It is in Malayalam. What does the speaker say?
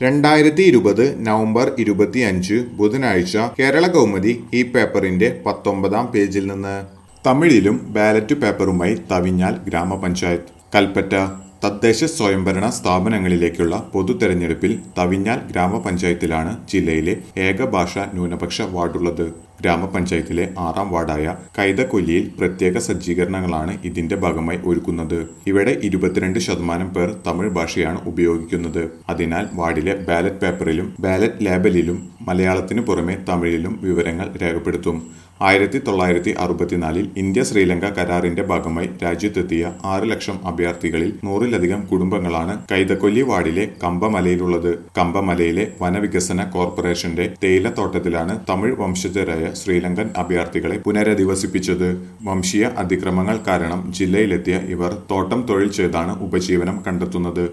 രണ്ടായിരത്തി ഇരുപത് നവംബർ ഇരുപത്തിയഞ്ച് ബുധനാഴ്ച കേരള കൗമുദി ഈ പേപ്പറിന്റെ പത്തൊമ്പതാം പേജിൽ നിന്ന് തമിഴിലും ബാലറ്റ് പേപ്പറുമായി തവിഞ്ഞാൽ ഗ്രാമപഞ്ചായത്ത് കൽപ്പറ്റ തദ്ദേശ സ്വയംഭരണ സ്ഥാപനങ്ങളിലേക്കുള്ള പൊതു തെരഞ്ഞെടുപ്പിൽ തവിഞ്ഞാൽ ഗ്രാമപഞ്ചായത്തിലാണ് ജില്ലയിലെ ഏക ഭാഷാ ന്യൂനപക്ഷ വാർഡുള്ളത് ഗ്രാമപഞ്ചായത്തിലെ ആറാം വാർഡായ കൈതക്കൊല്ലിയിൽ പ്രത്യേക സജ്ജീകരണങ്ങളാണ് ഇതിന്റെ ഭാഗമായി ഒരുക്കുന്നത് ഇവിടെ ഇരുപത്തിരണ്ട് ശതമാനം പേർ തമിഴ് ഭാഷയാണ് ഉപയോഗിക്കുന്നത് അതിനാൽ വാർഡിലെ ബാലറ്റ് പേപ്പറിലും ബാലറ്റ് ലേബലിലും മലയാളത്തിനു പുറമെ തമിഴിലും വിവരങ്ങൾ രേഖപ്പെടുത്തും ആയിരത്തി തൊള്ളായിരത്തി അറുപത്തിനാലിൽ ഇന്ത്യ ശ്രീലങ്ക കരാറിന്റെ ഭാഗമായി രാജ്യത്തെത്തിയ ആറ് ലക്ഷം അഭയാർത്ഥികളിൽ നൂറിലധികം കുടുംബങ്ങളാണ് കൈതക്കൊല്ലി വാർഡിലെ കമ്പമലയിലുള്ളത് കമ്പമലയിലെ വനവികസന കോർപ്പറേഷന്റെ തേയിലത്തോട്ടത്തിലാണ് തമിഴ് വംശജരായ ശ്രീലങ്കൻ അഭയാർത്ഥികളെ പുനരധിവസിപ്പിച്ചത് വംശീയ അതിക്രമങ്ങൾ കാരണം ജില്ലയിലെത്തിയ ഇവർ തോട്ടം തൊഴിൽ ചെയ്താണ് ഉപജീവനം കണ്ടെത്തുന്നത്